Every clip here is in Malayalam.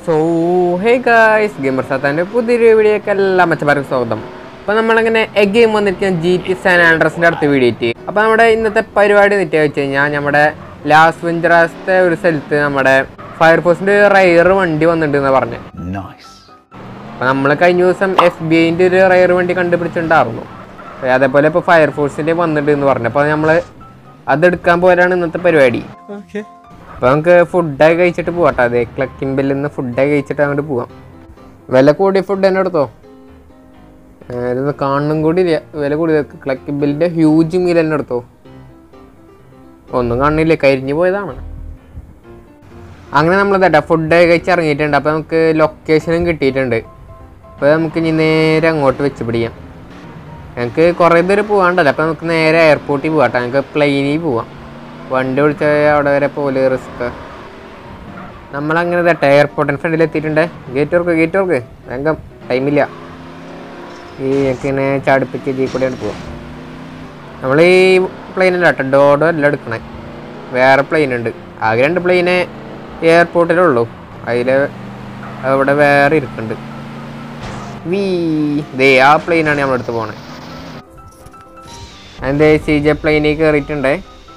സോ ഹേ ഗായ്സ് ഗെയിമർ സാത്താൻ്റെ പുതിയൊരു വീഡിയോക്ക് എല്ലാം മെച്ചമാർക്ക് സ്വാഗതം അപ്പോൾ നമ്മളങ്ങനെ എ ഗെയിം വന്നിരിക്കുന്ന ജി ടി സാൻ ആൻഡ്രസിൻ്റെ അടുത്ത വീഡിയോയ്ക്ക് അപ്പോൾ നമ്മുടെ ഇന്നത്തെ പരിപാടി നിറ്റ് വെച്ച് കഴിഞ്ഞാൽ നമ്മുടെ ലാസ്റ്റ് വെഞ്ചറാസത്തെ ഒരു സ്ഥലത്ത് നമ്മുടെ ഫയർഫോഴ്സിൻ്റെ റയർ വണ്ടി വന്നിട്ടുണ്ടെന്ന് പറഞ്ഞു Nice. അപ്പോൾ നമ്മൾ കഴിഞ്ഞ ദിവസം എഫ് ബി ഐൻ്റെ ഒരു റയർ വണ്ടി കണ്ടുപിടിച്ചിട്ടുണ്ടായിരുന്നു അപ്പോൾ അതേപോലെ ഇപ്പോൾ ഫയർഫോഴ്സിൻ്റെ വന്നിട്ടുണ്ട് എന്ന് പറഞ്ഞു അപ്പോൾ നമ്മൾ അതെടുക്കാൻ പോരാണ് ഇന്നത്തെ പരിപാടി അപ്പോൾ നമുക്ക് ഫുഡൊക്കെ കഴിച്ചിട്ട് പോകട്ടെ അതെ ക്ലക്കിംബിൽ നിന്ന് ഫുഡൊക്കെ കഴിച്ചിട്ട് അങ്ങോട്ട് പോവാം വില കൂടിയ ഫുഡ് തന്നെ എടുത്തോ ഏ, ഇതൊന്ന് കാണുന്നും കൂടി ഇല്ല വില കൂടി ക്ലക്കിംബിലിൻ്റെ ഹ്യൂജ് മീൽ തന്നെ എടുത്തോ ഒന്നും കാണില്ലേ കരിഞ്ഞു പോയതാണ് അങ്ങനെ നമ്മൾ തട്ടാ ഫുഡ് കഴിച്ച് ഇറങ്ങിയിട്ടുണ്ട് അപ്പോൾ നമുക്ക് ലൊക്കേഷനും കിട്ടിയിട്ടുണ്ട് അപ്പോൾ നമുക്ക് ഇനി നേരെ അങ്ങോട്ട് വെച്ച് പിടിക്കാം ഞങ്ങൾക്ക് കുറേ ദൂരം പോകാണ്ടല്ലോ അപ്പോൾ നമുക്ക് നേരെ എയർപോർട്ടിൽ പോകാം ഞങ്ങൾക്ക് പ്ലെയിനിൽ പോവാം വണ്ടി വിളിച്ച അവിടെ വരെ പോലെ റിസ്ക് നമ്മളങ്ങനെ തട്ടെ എയർപോർട്ടിന് ഫ്രണ്ടിൽ എത്തിയിട്ടുണ്ട് ഗേറ്റ് വർക്ക് ഗേറ്റ് വർക്ക് വേഗം ടൈമില്ല ഈ ഞങ്ങൾക്ക് ഇങ്ങനെ ചാടിപ്പിച്ച് ഇതിൽ കൂടെയാണ് പോവാം നമ്മൾ ഈ പ്ലെയിനല്ല കേട്ടോ ഡോഡോ അല്ല എടുക്കണേ വേറെ പ്ലെയിൻ ഉണ്ട് ആകെ രണ്ട് പ്ലെയിന് എയർപോർട്ടിലുള്ളൂ അതിൽ അവിടെ വേറെ ഇരിക്കുന്നുണ്ട് വീ ദേ ആ പ്ലെയിനാണ് നമ്മളെടുത്ത് പോണേ അതിൻ്റെ സി ജെ പ്ലെയിനിൽ കയറിയിട്ടുണ്ടേ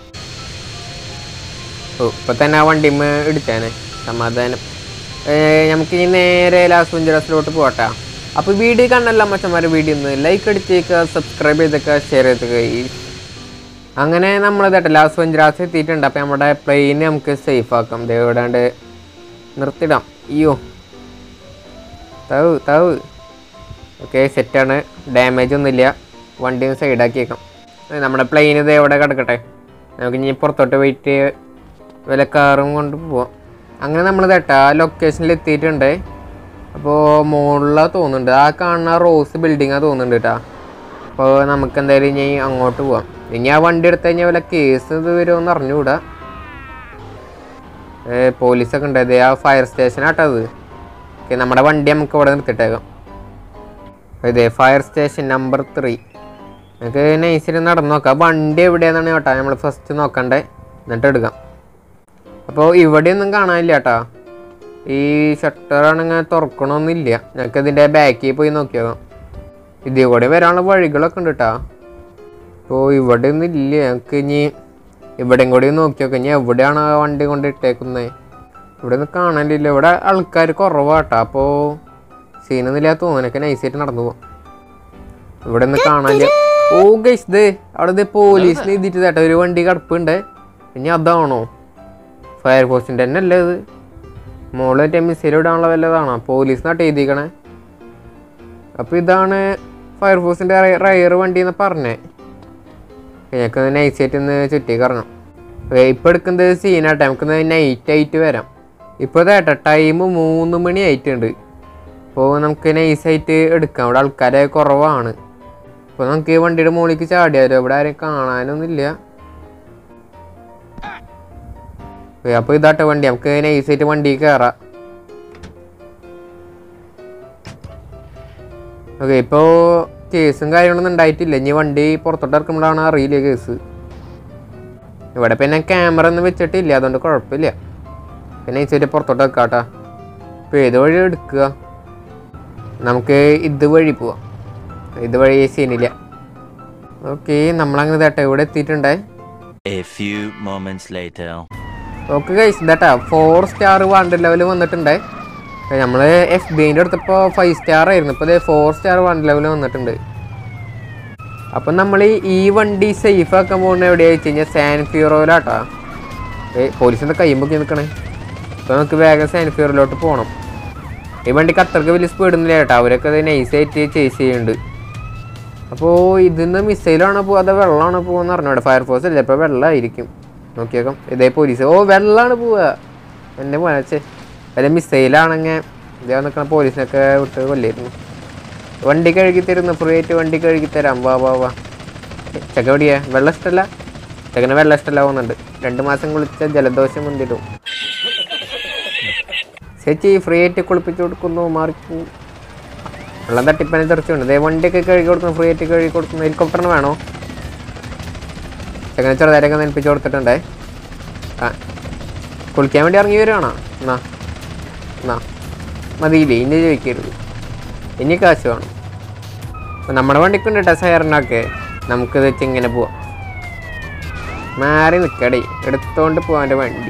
ഓ ഇപ്പൊ തന്നെ ആ വണ്ടിമ്മ ഇടിച്ചാനെ സമാധാനം നമുക്ക് ഇനി നേരെ ലാസ് വെഞ്ചറസിലോട്ട് പോട്ടെ അപ്പോൾ വീഡിയോ കണ്ടല്ല മച്ചന്മാരെ വീഡിയോ ഒന്ന് ലൈക്ക് അടിച്ചേക്കുക സബ്സ്ക്രൈബ് ചെയ്തേക്കുക ഷെയർ ചെയ്തേക്കുക ഈ അങ്ങനെ നമ്മൾ ഇതട്ടെ ലാസ് വെഞ്ചറാസ് എത്തിയിട്ടുണ്ട് അപ്പോൾ നമ്മുടെ പ്ലെയിൻ നമുക്ക് സേഫ് ആക്കാം ദേ ഇവിടാണ്ട് നിർത്തിടാം അയ്യോ തവ് തവ് ഓക്കെ സെറ്റാണ് ഡാമേജ് ഒന്നുമില്ല വണ്ടി ഒന്ന് സൈഡാക്കിയേക്കാം ഏ, നമ്മുടെ പ്ലെയിൻ ഇത് എവിടെ കിടക്കട്ടെ നമുക്ക് ഇനി പുറത്തോട്ട് പോയിട്ട് വല്ല കാറും കൊണ്ട് പോവാം അങ്ങനെ നമ്മൾ തട്ടാ ആ ലൊക്കേഷനിൽ എത്തിയിട്ടുണ്ട് അപ്പോൾ മുകളിലാണ് തോന്നുന്നുണ്ട് ആ കാണുന്ന റോസ് ബിൽഡിങ്ങാണ് തോന്നുന്നുണ്ട് കേട്ടാ അപ്പോൾ നമുക്ക് എന്തായാലും ഇനി അങ്ങോട്ട് പോവാം ഇനി ആ വണ്ടി എടുത്തു കഴിഞ്ഞാൽ വല്ല കേസ് ഇത് വരുമെന്ന് അറിഞ്ഞുകൂടാ ഏ, പോലീസൊക്കെ ഉണ്ട് അതെ ആ ഫയർ സ്റ്റേഷനാട്ടോ അത് ഓക്കെ നമ്മുടെ വണ്ടി നമുക്ക് ഇവിടെ നിർത്തിട്ടേക്കാം ഇതേ ഫയർ സ്റ്റേഷൻ നമ്പർ ത്രീ നമുക്ക് നൈസിൽ നടന്നു നോക്കാം വണ്ടി എവിടെയാണെന്നാണ് കേട്ടോ നമ്മൾ ഫസ്റ്റ് നോക്കണ്ടേ എന്നിട്ട് എടുക്കാം അപ്പോൾ ഇവിടെയൊന്നും കാണാനില്ല കേട്ടോ ഈ ഷട്ടറാണെങ്കിൽ തുറക്കണമെന്നില്ല ഞങ്ങൾക്ക് ഇതിൻ്റെ ബാക്കിൽ പോയി നോക്കിയേക്കാം ഇതിൽ കൂടെ വരാനുള്ള വഴികളൊക്കെ ഉണ്ട് കേട്ടോ അപ്പോൾ ഇവിടെ ഒന്നും ഇല്ല ഞങ്ങൾക്ക് ഇനി ഇവിടെയും കൂടി നോക്കി നോക്കാം ഇനി എവിടെയാണ് ആ വണ്ടി കൊണ്ട് ഇട്ടേക്കുന്നത് ഇവിടെ ഒന്നും കാണാനില്ല ഇവിടെ ആൾക്കാർ കുറവാട്ടോ അപ്പോൾ സീനൊന്നുമില്ല തോന്നുന്നൊക്കെ നൈസായിട്ട് നടന്നു പോവാം ഇവിടെ ഒന്നും കാണാനില്ല ഓ ഗൈസ് ദേ അവിടെ ദേ പോലീസിന് എഴുതിയിട്ട് കേട്ടോ ഒരു വണ്ടി കിടപ്പുണ്ട് ഇനി അതാണോ ഫയർഫോഴ്സിൻ്റെ തന്നെ അല്ലേ ഇത് മോള് മറ്റേ മിസൈൽ ഇടാനുള്ള വല്ലതാണോ പോലീസ് നാട്ട് എഴുതിക്കണേ അപ്പോൾ ഇതാണ് ഫയർഫോഴ്സിൻ്റെ റയർ വണ്ടി എന്ന് പറഞ്ഞേ ഞങ്ങൾക്ക് നൈസായിട്ട് ഒന്ന് ചുറ്റി കറങ്ങാം ഇപ്പം എടുക്കുന്നത് സീനാട്ടെ നമുക്കൊന്ന് നൈറ്റ് ആയിട്ട് വരാം ഇപ്പോൾ ഇതേട്ടാ ടൈം മൂന്ന് മണി ആയിട്ടുണ്ട് അപ്പോൾ നമുക്ക് നൈസായിട്ട് എടുക്കാം ഇവിടെ ആൾക്കാരെ കുറവാണ് അപ്പോൾ നമുക്ക് ഈ വണ്ടിയുടെ മുകളിലേക്ക് ചാടിയാലോ ഇവിടെ ആരെയും കാണാനൊന്നുമില്ല അപ്പോൾ ഇതാട്ടെ വണ്ടി നമുക്ക് നൈസായിട്ട് വണ്ടി കയറാം ഓക്കെ ഇപ്പോൾ കേസും കാര്യങ്ങളൊന്നും ഉണ്ടായിട്ടില്ല ഇനി വണ്ടി പുറത്തോട്ട് ഇറക്കുമ്പോഴാണ് അറിയില്ല കേസ് ഇവിടെ പിന്നെ ക്യാമറ ഒന്നും വെച്ചിട്ടില്ല അതുകൊണ്ട് കുഴപ്പമില്ല പിന്നെ നൈസായിട്ട് പുറത്തോട്ട് വെക്കാട്ടാ ഇപ്പോൾ ഏത് വഴി എടുക്കുക നമുക്ക് ഇത് വഴി പോവാം ഇത് വഴി സീനില്ല ഓക്കെ നമ്മളങ്ങനെ തട്ടെ ഇവിടെ എത്തിയിട്ടുണ്ടേ A few moments later. Okay കഴിച്ച് ഇതാട്ടാ ഫോർ സ്റ്റാർ വാണ്ടർ ലെവൽ വന്നിട്ടുണ്ടേ നമ്മൾ എഫ് ബിൻ്റെ അടുത്തപ്പോൾ ഫൈവ് സ്റ്റാർ ആയിരുന്നു ഇപ്പോൾ ഫോർ സ്റ്റാർ വാണ്ടർ ലെവൽ വന്നിട്ടുണ്ട് അപ്പം നമ്മൾ ഈ വണ്ടി സേഫ് ആക്കാൻ പോകുന്നത് എവിടെയാണെന്ന് വെച്ച് കഴിഞ്ഞാൽ സാൻ ഫ്യൂറോയിലാട്ടാ ഏ പോലീസിൻ്റെ കൈമ്പൊക്കെ നിൽക്കണേ അപ്പോൾ നമുക്ക് വേഗം സാൻ ഫ്യൂറോയിലോട്ട് പോകണം ഈ വണ്ടിക്ക് അത്രയ്ക്ക് വലിയ സ്പീഡൊന്നുമില്ല കേട്ടോ അവരൊക്കെ അത് നൈസായിട്ട് ചേസ് ചെയ്യുന്നുണ്ട് അപ്പോൾ ഇതിന്ന് മിസൈലാണോ പോകുക അതോ വെള്ളമാണോ പോകുക അറിഞ്ഞൂടെ ഫയർഫോഴ്സ് അല്ലേ ഇപ്പോൾ വെള്ളമായിരിക്കും നോക്കിയേക്കാം ഇതേ പോലീസ് ഓ വെള്ളമാണ് പോവുക എൻ്റെ മോനച്ചേ വല്ല മിസൈലാണെങ്കിൽ ഇതേ നിൽക്കണ പോലീസിനൊക്കെ വിട്ട് കൊല്ലായിരുന്നു വണ്ടി കഴുകി തരുന്നു ഫ്രീ ആയിട്ട് വണ്ടി കഴുകി തരാം വാ വാ വാ ചെക്ക എവിടെയാ വെള്ളം ഇഷ്ടമല്ല ചെക്കന് വെള്ളം ഇഷ്ടമല്ല പോകുന്നുണ്ട് രണ്ട് മാസം കുളിച്ച ജലദോഷം വന്നിടും ചേച്ചി ഫ്രീ ആയിട്ട് കുളിപ്പിച്ച് കൊടുക്കുന്നു മാറിക്കൂ വെള്ളം തട്ടിപ്പനെ തെറിച്ചുണ്ട് ഇതേ വണ്ടിയൊക്കെ കഴുകി കൊടുക്കുന്നു ഫ്രീ ആയിട്ട് കഴുകി കൊടുക്കുന്നു ഹെലികോപ്റ്ററിന് വേണോ ചെങ്ങനെ ചെറുതായിട്ടൊക്കെ നെൽപ്പിച്ച് കൊടുത്തിട്ടുണ്ടേ ആ കുളിക്കാൻ വേണ്ടി ഇറങ്ങി വരുവാണോ എന്നാ എന്നാ മതിയില്ലേ ഇനി ചോദിക്കരുത് ഇനി കാശ് വേണം അപ്പം നമ്മുടെ വണ്ടിക്കുണ്ട് കേട്ടോ സയറിനൊക്കെ നമുക്കിത് വെച്ച് ഇങ്ങനെ പോവാം മാറി നിൽക്കടേ എടുത്തോണ്ട് പോവാൻ്റെ വണ്ടി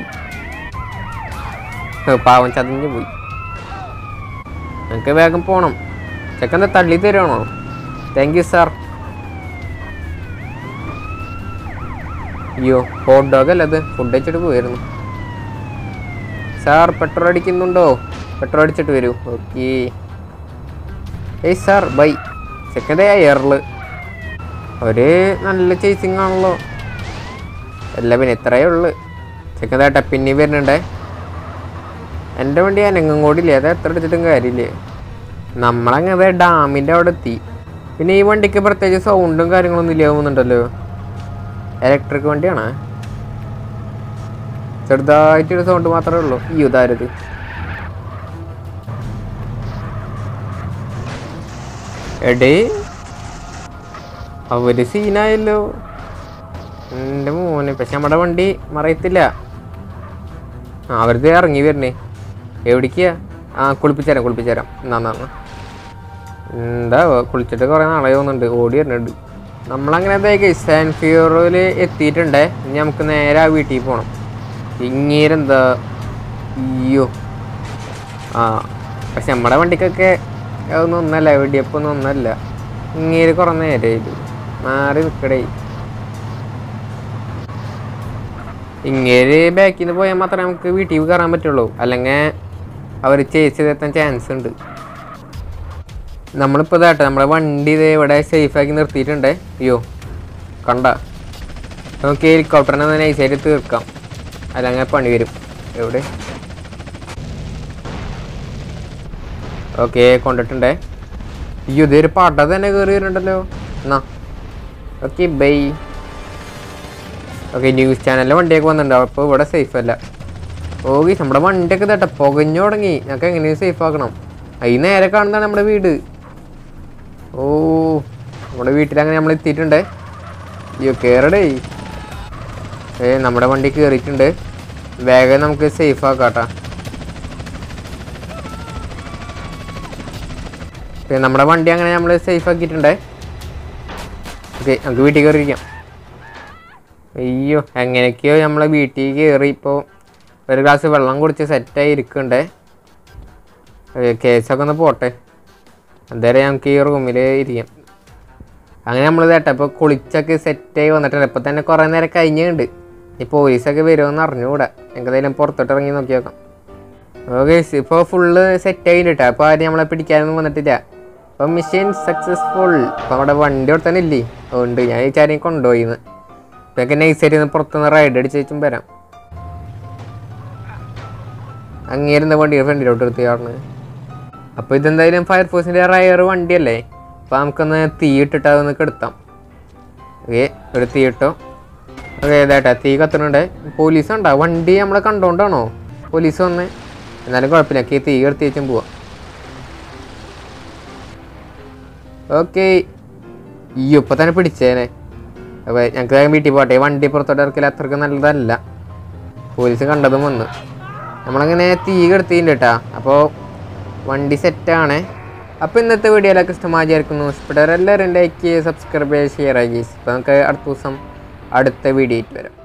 ഓ, പാവം ചതഞ്ഞു പോയി നമുക്ക് വേഗം പോകണം ചെക്കൻ്റെ തള്ളി തരുവാണോ താങ്ക് യു സാർ അയ്യോ ഹോട്ട് ഡോഗ് അല്ല അത് ഫുഡ് വെച്ചിട്ട് പോയിരുന്നു സാർ പെട്രോൾ അടിക്കുന്നുണ്ടോ പെട്രോൾ അടിച്ചിട്ട് വരൂ ഓക്കേ ഏയ് സാർ ബൈ സെക്കൻഡ് എയറില് ഒരു നല്ല ചേസിങ് ആണല്ലോ അല്ല പിന്നെ ഇത്രയേ ഉള്ളു സെക്കൻഡ് പിന്നെ വരുന്നുണ്ടേ എൻ്റെ വണ്ടി അനങ്ങും കൂടിയില്ല അത് എത്ര എടുത്തിട്ടും കാര്യമില്ലേ നമ്മളങ്ങനെ ഡാമിൻ്റെ അവിടെ എത്തി പിന്നെ ഈ വണ്ടിക്ക് പ്രത്യേകിച്ച് സൗണ്ടും കാര്യങ്ങളൊന്നും ഇല്ല തോന്നുന്നുണ്ടല്ലോ ഇലക്ട്രിക് വണ്ടിയാണ് ചെറുതായിട്ടൊരു സൗണ്ട് മാത്രമേ ഉള്ളൂ ഈ ഉദാരത് എടേ അവര് സീനായല്ലോ എൻ്റെ മോനെ പക്ഷെ നമ്മുടെ വണ്ടി മറയത്തില്ല ആ അവരത് ഇറങ്ങി വരണേ എവിടേക്കാ ആ കുളിപ്പിച്ചേരാം കുളിപ്പിച്ചേരാം എന്നാ എന്നാ എന്നാ. എന്താ കുളിച്ചിട്ട് കുറേ നാളെ തോന്നുന്നുണ്ട് ഓടി വരുന്നുണ്ട് നമ്മളങ്ങനെ എന്തായി സാൻ ഫിയോറിൽ എത്തിയിട്ടുണ്ടേ ഇനി നമുക്ക് നേരെ ആ വീട്ടിൽ പോകണം ഇങ്ങേരെന്താ അയ്യോ ആ പക്ഷെ നമ്മുടെ വണ്ടിക്കൊക്കെ അതൊന്നും ഒന്നല്ല വെടിയപ്പൊന്നും ഒന്നല്ല ഇങ്ങേര് കുറേ നേരമായിട്ട് മാറി നിൽക്കടേ ഇങ്ങേര് ബാക്കിൽ നിന്ന് പോയാൽ മാത്രമേ നമുക്ക് വീട്ടിൽ കയറാൻ പറ്റുള്ളൂ അല്ലെങ്കിൽ അവർ ചേച്ചി എത്താൻ ചാൻസ് ഉണ്ട് നമ്മളിപ്പോൾ ഇതാട്ടെ നമ്മുടെ വണ്ടി ഇത് ഇവിടെ സേഫാക്കി നിർത്തിയിട്ടുണ്ടേ അയ്യോ കണ്ട നമുക്ക് ഹെലികോപ്റ്ററിനെ ഒന്ന് നൈസായിട്ട് തീർക്കാം അല്ലെങ്കിൽ പണി വരും എവിടെ ഓക്കെ കൊണ്ടിട്ടുണ്ടേ അയ്യോ ഇതൊരു പാട്ട തന്നെ കയറി വരുന്നുണ്ടല്ലോ എന്നാ ഓക്കെ ബൈ ഓക്കെ ന്യൂസ് ചാനലിലെ വണ്ടിയൊക്കെ വന്നിട്ടുണ്ട് അപ്പോൾ ഇവിടെ സേഫ് അല്ല ഓക്കെ നമ്മുടെ വണ്ടിയൊക്കെ തട്ടെ പുകഞ്ഞു തുടങ്ങി ഞങ്ങൾക്ക് എങ്ങനെയും സേഫ് ആക്കണം ഈ നേരെ കാണുന്നതാണ് നമ്മുടെ വീട് ഓ നമ്മുടെ വീട്ടിൽ അങ്ങനെ നമ്മൾ എത്തിയിട്ടുണ്ട് അയ്യോ കയറടേ ഏ നമ്മുടെ വണ്ടി കയറിയിട്ടുണ്ട് വേഗം നമുക്ക് സേഫ് ആക്കാട്ടാ പിന്നെ നമ്മുടെ വണ്ടി അങ്ങനെ നമ്മൾ സേഫ് ആക്കിയിട്ടുണ്ടേ ഓക്കെ നമുക്ക് വീട്ടിൽ കയറിയിരിക്കാം അയ്യോ എങ്ങനെയൊക്കെയോ നമ്മളെ വീട്ടിൽ കയറി ഇപ്പോൾ ഒരു ഗ്ലാസ് വെള്ളം കുടിച്ച് സെറ്റായി ഇരിക്കണ്ടേ കേസൊക്കെ ഒന്ന് പോട്ടെ എന്തായാലും നമുക്ക് ഈ റൂമിൽ ഇരിക്കാം അങ്ങനെ നമ്മൾ കേട്ടോ ഇപ്പോൾ കുളിച്ചൊക്കെ സെറ്റായി വന്നിട്ടുണ്ട് ഇപ്പം തന്നെ കുറേ നേരം കഴിഞ്ഞുണ്ട് ഈ പോലീസൊക്കെ വരുമെന്ന് അറിഞ്ഞുകൂടാ എന്തായാലും പുറത്തോട്ട് ഇറങ്ങി നോക്കി നോക്കാം ഓക്കെ ഇപ്പോൾ ഫുള്ള് സെറ്റ് ആയിട്ടോ അപ്പോൾ ആരും നമ്മളെ പിടിക്കാനൊന്നും വന്നിട്ടില്ല അപ്പം മിഷൻ സക്സസ്ഫുൾ അപ്പം നമ്മുടെ വണ്ടി അവിടെ തന്നെ ഇല്ലേ ഉണ്ട് ഞാൻ ഈ ചാരിയും കൊണ്ടുപോയിന്ന് ഇപ്പൊക്കെ നൈസായിട്ട് ഒന്ന് പുറത്തുനിന്ന് റൈഡ് അടിച്ച് വെച്ചും വരാം അങ്ങേരുന്ന വണ്ടി ഫ്രണ്ടിലോട്ട് എടുത്ത് കാരണം അപ്പോൾ ഇതെന്തായാലും ഫയർഫോഴ്സിൻ്റെ റയർ വണ്ടിയല്ലേ അപ്പോൾ നമുക്കൊന്ന് തീ ഇട്ടിട്ട് അതൊന്ന് കെടുത്താം ഓക്കെ ഒരു തീ ഇട്ടോ ഓക്കെ ഇതായിട്ടാ തീ കത്തുന്നുണ്ട് പോലീസ് ഉണ്ടോ വണ്ടി നമ്മളെ കണ്ടോണ്ടാണോ പോലീസ് വന്നേ എന്നാലും കുഴപ്പമില്ല എനിക്ക് തീ കെടുത്തി വെച്ചും പോവാം ഓക്കെ ഈ ഇപ്പം തന്നെ പിടിച്ചേനെ അപ്പോൾ ഞങ്ങൾക്ക് വേഗം വീട്ടിൽ പോട്ടെ വണ്ടി പുറത്തോട്ട് ഇറക്കില്ല അത്രയ്ക്ക് നല്ലതല്ല പോലീസ് കണ്ടതും വന്ന് നമ്മളങ്ങനെ തീ കെടുത്തിട്ടുണ്ട് കേട്ടാ അപ്പോൾ വണ്ടി സെറ്റാണ് അപ്പോൾ ഇന്നത്തെ വീഡിയോയിലൊക്കെ ഇഷ്ടമാചാരിക്കുന്നു ഇഷ്ടപ്പെട്ടവരെല്ലാവരും ലൈക്ക് ചെയ്യുക സബ്സ്ക്രൈബ് ചെയ്യുക ഷെയർ ചെയ്യുക അപ്പോൾ നമുക്ക് അടുത്ത ദിവസം അടുത്ത വീഡിയോയിൽ വരാം